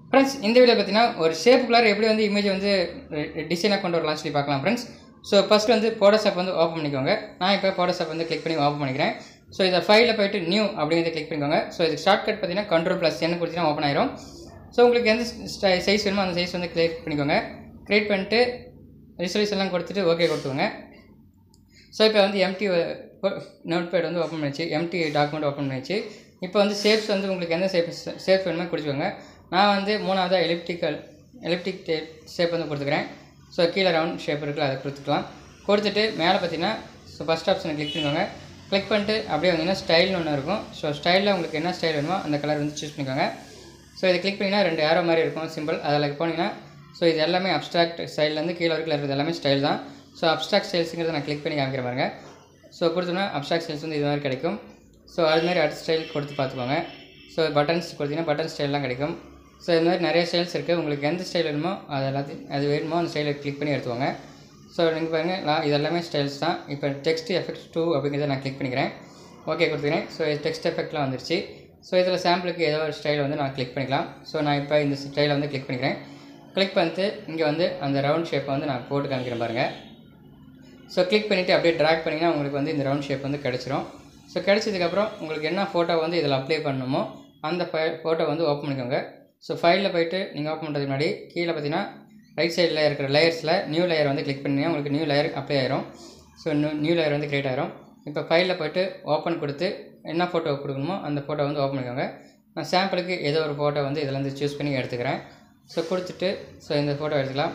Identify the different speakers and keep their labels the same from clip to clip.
Speaker 1: friends இந்த video பார்த்தீங்கன்னா ஒரு ஷேப்புக்குள்ளார எப்படி வந்து இமேஜ் வந்து டிசைனாக கொண்டு வரலாம்னு சொல்லி பார்க்கலாம் ஃப்ரெண்ட்ஸ் ஸோ ஃபஸ்ட்டு வந்து போட்டோஷாப் வந்து ஓப்பன் பண்ணிக்கோங்க நான் இப்போ போட்டோஷாப் வந்து கிளிக் பண்ணி ஓப்பன் பண்ணிக்கிறேன் ஸோ இதை ஃபைலில் போயிட்டு நியூ அப்படிங்கிறத கிளிக் பண்ணிக்கோங்க ஸோ இதுக்கு ஷார்ட்கட் பார்த்தீங்கன்னா கண்ட்ரோல் ப்ளஸ் என்ன கொடுத்தீங்கன்னா ஓப்பன் ஆயிரும் ஸோ உங்களுக்கு எந்த சைஸ் வேணுமோ அந்த சைஸ் வந்து கிரியேட் பண்ணிக்கோங்க கிரியேட் பண்ணிட்டு ரிசல்யூஷன் எல்லாம் கொடுத்துட்டு ஓகே கொடுத்துக்கோங்க ஸோ இப்போ வந்து எம்டி நோட் பேட் வந்து ஓப்பன் பண்ணிச்சு எம்டி டாக்குமெண்ட் ஓப்பன் பண்ணிச்சு இப்போ வந்து ஷேப்ஸ் வந்து உங்களுக்கு எந்த ஷேப் ஷேப் வேணுமோ கொடுத்துக்கோங்க நான் வந்து மூணாவதாக எலிப்டிக்கல் எலிப்டிக் ஷேப் வந்து கொடுத்துக்கிறேன் ஸோ கீழே ரவுண்ட் ஷேப் இருக்குல்ல அதை கொடுத்துக்கலாம் கொடுத்துட்டு மேலே பார்த்தீங்கன்னா ஸோ ஃபஸ்ட் ஆப்ஷனை கிளிக் பண்ணிக்கோங்க கிளிக் பண்ணிட்டு அப்படியே வந்தீங்கன்னா ஸ்டைல்னு ஒன்று இருக்கும் ஸோ ஸ்டைலில் உங்களுக்கு என்ன ஸ்டைல் வேணுமோ அந்த கலர் வந்து சூஸ் பண்ணிக்கோங்க ஸோ இதை கிளிக் பண்ணிங்கன்னா ரெண்டு ஏரோ மாதிரி இருக்கும் சிம்பிள் அதில் போனீங்கன்னா ஸோ இது எல்லாமே அப்ஸ்ட்ராக்ட் ஸ்டைல்லேருந்து கீழே வரைக்கும் இருக்கிறது எல்லாமே ஸ்டைல் தான் ஸோ அப்ஸ்ட்ராக்ட் ஸ்டைல்ஸுங்கிறத நான் கிளிக் பண்ணி காமிக்கிற பாருங்க ஸோ கொடுத்தோம்னா அப்ஸ்ட்ராக்ட் ஸ்டைல்ஸ் வந்து இது மாதிரி கிடைக்கும் ஸோ அது மாதிரி அடுத்த ஸ்டைல் கொடுத்து பார்த்துக்கோங்க ஸோ பட்டன்ஸ் கொடுத்தீங்கன்னா பட்டன் ஸ்டைல்லாம் கிடைக்கும் ஸோ இது மாதிரி நிறைய ஸ்டைல்ஸ் இருக்குது உங்களுக்கு எந்த ஸ்டைல் வேணுமோ அது எல்லாத்தையும் அது வேணுமோ அந்த ஸ்டைலை கிளிக் பண்ணி எடுத்துக்கோங்க ஸோ நீங்கள் பாருங்கள் நான் இது எல்லாமே ஸ்டைல்ஸ் தான் இப்போ டெக்ஸ்ட் எஃபெக்ட் டூ அப்படிங்கிறத நான் கிளிக் பண்ணிக்கிறேன் ஓகே கொடுத்துக்கிறேன் ஸோ டெக்ஸ்ட் எஃபெக்ட்லாம் வந்துருச்சு ஸோ இதில் சாம்பிளுக்கு ஏதோ ஒரு ஸ்டைல் வந்து நான் கிளிக் பண்ணிக்கலாம் ஸோ நான் இப்போ இந்த ஸ்டைலை வந்து கிளிக் பண்ணிக்கிறேன் கிளிக் பண்ணிட்டு இங்கே வந்து அந்த ரவுண்ட் ஷேப்பை வந்து நான் போட்டு காமிக்கிறேன் பாருங்கள் ஸோ கிளிக் பண்ணிவிட்டு அப்படியே ட்ராக் பண்ணிங்கன்னா உங்களுக்கு வந்து இந்த ரவுண்ட் ஷேப் வந்து கிடச்சிரும் ஸோ கிடச்சதுக்கப்புறம் உங்களுக்கு என்ன ஃபோட்டோ வந்து இதில் அப்ளை பண்ணணுமோ அந்த ஃபை ஃபோட்டோ வந்து ஓப்பன் பண்ணிக்கோங்க ஸோ ஃபைலில் போயிட்டு நீங்கள் ஓப்பன் பண்ணுறதுக்கு முன்னாடி கீழே பார்த்தீங்கன்னா ரைட் சைடில் இருக்கிற லேயர்ஸில் நியூ லேயர் வந்து கிளிக் பண்ணிங்கன்னா உங்களுக்கு நியூ லேயர் அப்ளை ஆயிரும் ஸோ நியூ நியூ லேயர் வந்து கிரியேட் ஆயிரும் இப்போ ஃபைலில் போயிட்டு ஓப்பன் கொடுத்து என்ன ஃபோட்டோ கொடுக்கணுமோ அந்த ஃபோட்டோ வந்து ஓப்பன் பண்ணிக்கோங்க நான் சாம்பிளுக்கு ஏதோ ஒரு ஃபோட்டோ வந்து இதில் வந்து சூஸ் பண்ணி எடுத்துக்கிறேன் ஸோ கொடுத்துட்டு ஸோ இந்த ஃபோட்டோ எடுத்துக்கலாம்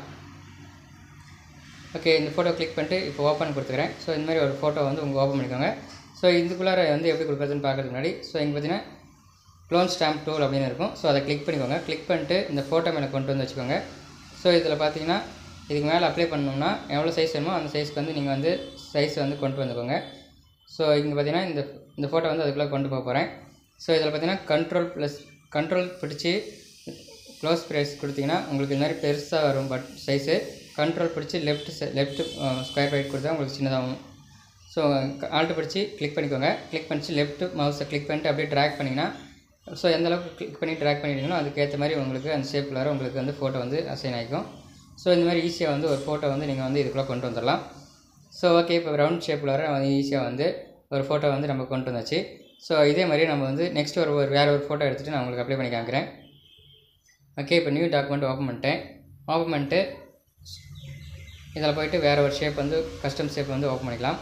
Speaker 1: ஓகே இந்த ஃபோட்டோ கிளிக் பண்ணிட்டு இப்போ ஓப்பன் கொடுத்துக்கிறேன் ஸோ இந்த மாதிரி ஒரு ஃபோட்டோ வந்து உங்கள் ஓப்பன் பண்ணிக்கோங்க ஸோ இதுக்குள்ளார வந்து எப்படி கொடுக்குறதுன்னு பார்க்கறதுக்கு முன்னாடி ஸோ இங்கே பார்த்தீங்கன்னா க்ளோன் ஸ்டாம்ப் டூல் அப்படின்னு இருக்கும் ஸோ அதை கிளிக் பண்ணிக்கோங்க கிளிக் பண்ணிட்டு இந்த ஃபோட்டோ மேலே கொண்டு வந்து வச்சுக்கோங்க ஸோ இதில் பார்த்தீங்கன்னா இதுக்கு மேலே அப்ளை பண்ணணும்னா எவ்வளோ சைஸ் வேணுமோ அந்த சைஸ்க்கு வந்து நீங்கள் வந்து சைஸ் வந்து கொண்டு வந்துக்கோங்க ஸோ இங்கே பார்த்தீங்கன்னா இந்த இந்த ஃபோட்டோ வந்து அதுக்குள்ளே கொண்டு போக போகிறேன் ஸோ இதில் பார்த்தீங்கன்னா கண்ட்ரோல் ப்ளஸ் கண்ட்ரோல் பிடிச்சி க்ளோஸ் ப்ரைஸ் கொடுத்தீங்கன்னா உங்களுக்கு இந்த மாதிரி பெருசாக வரும் பட் சைஸு கண்ட்ரோல் பிடிச்சி லெஃப்ட் லெஃப்ட் ஸ்கொயர் ரைட் கொடுத்தா உங்களுக்கு சின்னதாகும் ஸோ ஆல்ட்டு பிடிச்சி கிளிக் பண்ணிக்கோங்க கிளிக் பண்ணிச்சு லெஃப்ட் மவுஸை கிளிக் பண்ணிட்டு அப்படியே ட்ராக் பண்ணிங்கன்னா ஸோ எந்த அளவுக்கு கிளிக் பண்ணி ட்ராக் பண்ணிட்டீங்களோ அதுக்கேற்ற மாதிரி உங்களுக்கு அந்த ஷேப்பில் உங்களுக்கு வந்து ஃபோட்டோ வந்து அசைன் ஆகிக்கும் ஸோ இந்த மாதிரி ஈஸியாக வந்து ஒரு ஃபோட்டோ வந்து நீங்கள் வந்து இதுக்குள்ளே கொண்டு வந்துடலாம் ஸோ ஓகே இப்போ ரவுண்ட் ஷேப்பில் வர ஈஸியாக வந்து ஒரு ஃபோட்டோ வந்து நம்ம கொண்டு வந்தாச்சு ஸோ இதே மாதிரி நம்ம வந்து நெக்ஸ்ட் ஒரு ஒரு வேறு ஒரு ஃபோட்டோ எடுத்துகிட்டு நான் உங்களுக்கு அப்ளை பண்ணி காமிக்கிறேன் ஓகே இப்போ நியூ டாக்குமெண்ட் ஓப்பன் பண்ணிட்டேன் ஓப்பன் பண்ணிட்டு இதில் போயிட்டு வேறு ஒரு ஷேப் வந்து கஸ்டம் ஷேப் வந்து ஓப்பன் பண்ணிக்கலாம்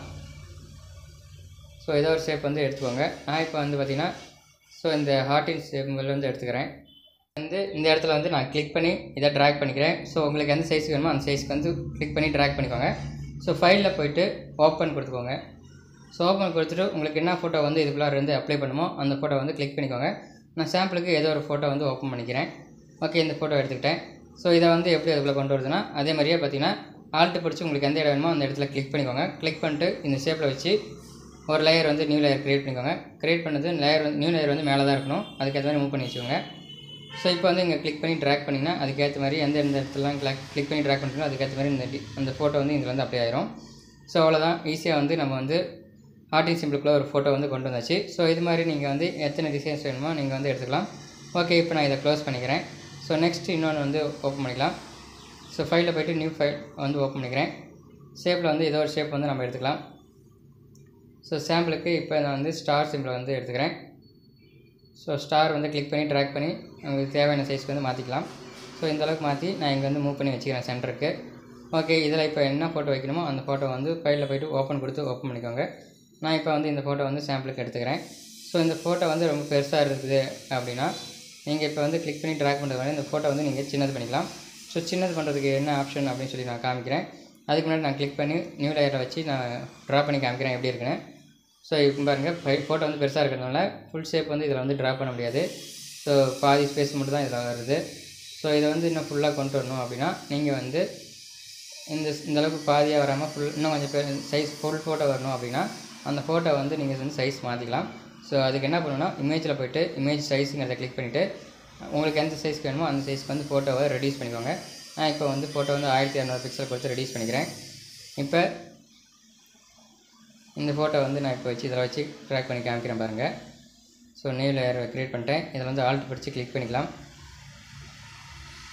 Speaker 1: ஸோ ஏதோ ஒரு ஷேப் வந்து எடுத்துக்கோங்க நான் இப்போ வந்து பார்த்திங்கன்னா ஸோ இந்த ஹார்டின் ஷேப் வந்து எடுத்துக்கிறேன் வந்து இந்த இடத்துல வந்து நான் கிளிக் பண்ணி இதை ட்ராக் பண்ணிக்கிறேன் ஸோ உங்களுக்கு எந்த சைஸ் வேணுமோ அந்த சைஸ்க்கு வந்து கிளிக் பண்ணி ட்ராக் பண்ணிக்கோங்க ஸோ ஃபைலில் போயிட்டு ஓப்பன் கொடுத்துக்கோங்க ஸோ ஓப்பன் கொடுத்துட்டு உங்களுக்கு என்ன ஃபோட்டோ வந்து இதுக்குள்ளார இருந்து அப்ளை பண்ணுமோ அந்த ஃபோட்டோ வந்து கிளிக் பண்ணிக்கோங்க நான் சாம்பிளுக்கு ஏதோ ஒரு ஃபோட்டோ வந்து ஓப்பன் பண்ணிக்கிறேன் ஓகே இந்த ஃபோட்டோ எடுத்துக்கிட்டேன் ஸோ இதை வந்து எப்படி அதுக்குள்ளே கொண்டு வருதுன்னா அதே மாதிரியே பார்த்தீங்கன்னா ஆல்ட்டு பிடிச்சி உங்களுக்கு எந்த இடம் வேணுமோ அந்த இடத்துல கிளிக் பண்ணிக்கோங்க கிளிக் பண்ணிட்டு இந்த ஷேப்பில் வச்சு ஒரு லேயர் வந்து நியூ லேயர் க்ரியேட் பண்ணிக்கோங்க க்ரியேட் பண்ணது லேயர் வந்து நியூ லேயர் வந்து மேலே தான் இருக்கணும் அதுக்கேற்ற மாதிரி மூவ் பண்ணி வச்சுக்கோங்க ஸோ இப்போ வந்து இங்கே கிளிக் பண்ணி ட்ராக் பண்ணிங்கன்னா அதுக்கேற்ற மாதிரி எந்த எந்த இடத்துலலாம் கிளிக் கிளிக் பண்ணி ட்ராக் பண்ணுறோம் அதுக்கேற்ற மாதிரி இந்த டி- அந்த ஃபோட்டோ வந்து இதில் வந்து அப்ளை ஆயிரும் ஸோ அவ்வளோதான் ஈஸியாக வந்து நம்ம வந்து ஆர்டின் சிம்பிளுக்குள்ள ஒரு ஃபோட்டோ வந்து கொண்டு வந்தாச்சு ஸோ இது மாதிரி நீங்கள் வந்து எத்தனை டிசைன்ஸ் வேணுமோ நீங்கள் வந்து எடுத்துக்கலாம் ஓகே இப்போ நான் இதை க்ளோஸ் பண்ணிக்கிறேன் ஸோ நெக்ஸ்ட் இன்னொன்று வந்து ஓப்பன் பண்ணிக்கலாம் ஸோ ஃபைலில் போயிட்டு நியூ ஃபைல் வந்து ஓப்பன் பண்ணிக்கிறேன் ஷேப்பில் வந்து ஏதோ ஒரு ஷேப் வந்து நம்ம எடுத்துக்கலாம் ஸோ சாம்பிளுக்கு இப்போ நான் வந்து ஸ்டார் சிம்பிளை வந்து எடுத்துக்கிறேன் ஸோ ஸ்டார் வந்து கிளிக் பண்ணி ட்ராக் பண்ணி உங்களுக்கு தேவையான சைஸ்க்கு வந்து மாற்றிக்கலாம் ஸோ இந்த அளவுக்கு மாற்றி நான் இங்கே வந்து மூவ் பண்ணி வச்சுக்கிறேன் சென்டருக்கு ஓகே இதில் இப்போ என்ன ஃபோட்டோ வைக்கணுமோ அந்த ஃபோட்டோ வந்து ஃபைலில் போயிட்டு ஓப்பன் கொடுத்து ஓப்பன் பண்ணிக்கோங்க நான் இப்போ வந்து இந்த ஃபோட்டோ வந்து சாம்பிளுக்கு எடுத்துக்கிறேன் ஸோ இந்த ஃபோட்டோ வந்து ரொம்ப பெருசாக இருக்குது அப்படின்னா நீங்கள் இப்போ வந்து கிளிக் பண்ணி ட்ராக் பண்ணுறது இந்த ஃபோட்டோ வந்து நீங்கள் சின்னது பண்ணிக்கலாம் ஸோ சின்னது பண்ணுறதுக்கு என்ன ஆப்ஷன் அப்படின்னு சொல்லி நான் காமிக்கிறேன் அதுக்கு முன்னாடி நான் கிளிக் பண்ணி நியூ லேயரை வச்சு நான் ட்ரா பண்ணி காமிக்கிறேன் எப்படி இருக்குன்னு ஸோ இப்போ பாருங்கள் ஃபோட்டோ வந்து பெருசாக இருக்கிறதுனால ஃபுல் ஷேப் வந்து இதில் வந்து ட்ரா பண்ண முடியாது ஸோ பாதி ஸ்பேஸ் மட்டும் தான் இதில் வருது ஸோ இதை வந்து இன்னும் ஃபுல்லாக கொண்டு வரணும் அப்படின்னா நீங்கள் வந்து இந்த இந்த அளவுக்கு பாதியாக வராமல் ஃபுல் இன்னும் கொஞ்சம் சைஸ் ஃபுல் ஃபோட்டோ வரணும் அப்படின்னா அந்த ஃபோட்டோ வந்து நீங்கள் வந்து சைஸ் மாற்றிக்கலாம் ஸோ அதுக்கு என்ன பண்ணணும்னா இமேஜில் போயிட்டு இமேஜ் சைஸுங்கிறத கிளிக் பண்ணிவிட்டு உங்களுக்கு எந்த சைஸ்க்கு வேணுமோ அந்த சைஸ்க்கு வந்து ஃபோட்டோவை ரெடியூஸ் பண்ணிக்கோங்க நான் இப்போ வந்து ஃபோட்டோ வந்து ஆயிரத்தி இரநூறு பிக்சல் கொடுத்து ரெடியூஸ் பண்ணிக்கிறேன் இப்போ இந்த ஃபோட்டோ வந்து நான் இப்போ வச்சு இதில் வச்சு ட்ராக் பண்ணி காமிக்கிறேன் பாருங்கள் ஸோ நியூ லேயர் க்ரியேட் பண்ணிட்டேன் இதில் வந்து ஆல்ட் படித்து கிளிக் பண்ணிக்கலாம்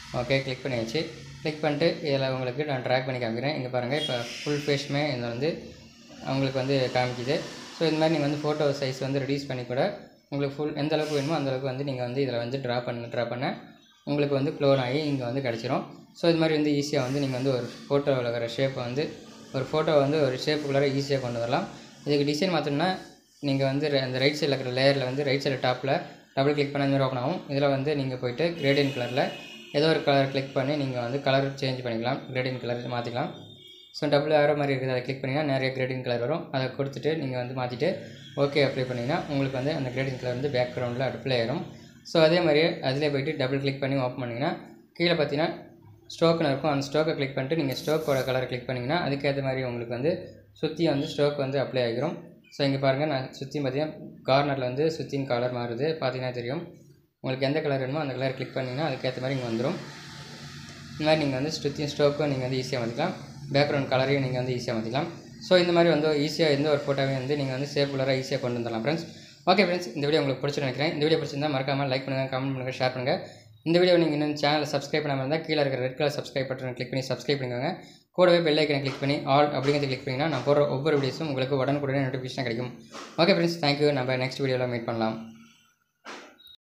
Speaker 1: ஓகே கிளிக் பண்ணியாச்சு கிளிக் பண்ணிட்டு இதில் உங்களுக்கு நான் ட்ராக் பண்ணி காமிக்கிறேன் இங்கே பாருங்கள் இப்போ ஃபுல் ஃபேஸுமே இதில் வந்து உங்களுக்கு வந்து காமிக்குது ஸோ இந்த மாதிரி நீங்கள் வந்து ஃபோட்டோ சைஸ் வந்து ரெடியூஸ் பண்ணி கூட உங்களுக்கு ஃபுல் எந்த அளவுக்கு வேணுமோ அந்த அளவுக்கு வந்து நீங்கள் வந்து இதில் வந்து ட்ரா பண்ண ட்ரா பண்ண உங்களுக்கு வந்து க்ளோன் ஆகி இங்கே வந்து கிடச்சிரும் ஸோ இது மாதிரி வந்து ஈஸியாக வந்து நீங்கள் வந்து ஒரு ஃபோட்டோவில் இருக்கிற ஷேப்பை வந்து ஒரு ஃபோட்டோவை வந்து ஒரு ஷேப்புக்குள்ளார ஈஸியாக கொண்டு வரலாம் இதுக்கு டிசைன் மாற்றணும்னா நீங்கள் வந்து ர- அந்த ரைட் சைடில் இருக்கிற லேயரில் வந்து ரைட் சைடு டாப்பில் டபுள் கிளிக் பண்ண மாதிரி ஓப்பன் ஆகும் இதில் வந்து நீங்கள் போயிட்டு கிரேடியன் கலரில் ஏதோ ஒரு கலர் கிளிக் பண்ணி நீங்கள் வந்து கலர் சேஞ்ச் பண்ணிக்கலாம் கிரேடியன் கலர் மாற்றிக்கலாம் ஸோ டபுள் ஆரோ மாதிரி இருக்குது அதை கிளிக் பண்ணிங்கன்னா நிறைய கிரேடியன் கலர் வரும் அதை கொடுத்துட்டு நீங்கள் வந்து மாற்றிட்டு ஓகே அப்ளை பண்ணிங்கன்னா உங்களுக்கு வந்து அந்த கிரேடியன் கலர் வந்து பேக்ரவுண்டில் அப்ளை ஆயிரும் ஸோ அதே மாதிரியே அதிலே போயிட்டு டபுள் கிளிக் பண்ணி ஓப்பன் பண்ணிங்கன்னா கீழே பார்த்தீங்கன்னா ஸ்டோக்குன்னு இருக்கும் அந்த ஸ்டோக்கை கிளிக் பண்ணிட்டு நீங்கள் ஸ்டோக்கோட கலர் கிளிக் பண்ணிங்கன்னா அதுக்கேற்ற மாதிரி உங்களுக்கு வந்து சுற்றி வந்து ஸ்டோக் வந்து அப்ளை ஆகிரும் ஸோ இங்கே பாருங்கள் நான் சுற்றி பார்த்தீங்கன்னா கார்னரில் வந்து சுற்றின் கலர் மாறுது பார்த்தீங்கன்னா தெரியும் உங்களுக்கு எந்த கலர் வேணுமோ அந்த கலர் கிளிக் பண்ணிங்கன்னா அதுக்கேற்ற மாதிரி இங்கே வந்துடும் இந்த மாதிரி நீங்கள் வந்து சுற்றியும் ஸ்டோக்கும் நீங்கள் வந்து ஈஸியாக மாற்றிக்கலாம் பேக்ரவுண்ட் கலரையும் நீங்கள் வந்து ஈஸியாக மாற்றிக்கலாம் ஸோ இந்த மாதிரி வந்து ஈஸியாக எந்த ஒரு ஃபோட்டோவையும் வந்து நீங்கள் வந்து சேஃபுலராக ஈஸியாக கொண்டு வந்துடலாம் ஃப்ரெண்ட்ஸ் ஓகே ஃப்ரெண்ட்ஸ் இந்த வீடியோ உங்களுக்கு பிடிச்சிருந்து நினைக்கிறேன் இந்த வீடியோ பிடிச்சிருந்தா மறக்காமல் லைக் பண்ணுங்கள் கமெண்ட் பண்ணுங்கள் ஷேர் பண்ணுங்கள் இந்த வீடியோ நீங்கள் இன்னும் சேனலை சப்ஸ்கிரைப் பண்ணாமல் இருந்தால் கீழே இருக்கிற ரெட் கலர் சப்ஸ்கிரைப் பட்டனை கிளிக் பண்ணி சப்ஸ்கிரைப் பண்ணிக்கோங்க கூடவே பெல் ஐக்கனை கிளிக் பண்ணி ஆல் அப்படிங்கிறத கிளிக் பண்ணிங்கன்னா நான் போடுற ஒவ்வொரு வீடியோஸும் உங்களுக்கு உடனுக்குடனே நோட்டிஃபிகேஷன் கிடைக்கும் ஓகே ஃப்ரெண்ட்ஸ் தேங்க்யூ நம்ம நெக்ஸ்ட் வீடியோவில் மீட் பண்ணலாம்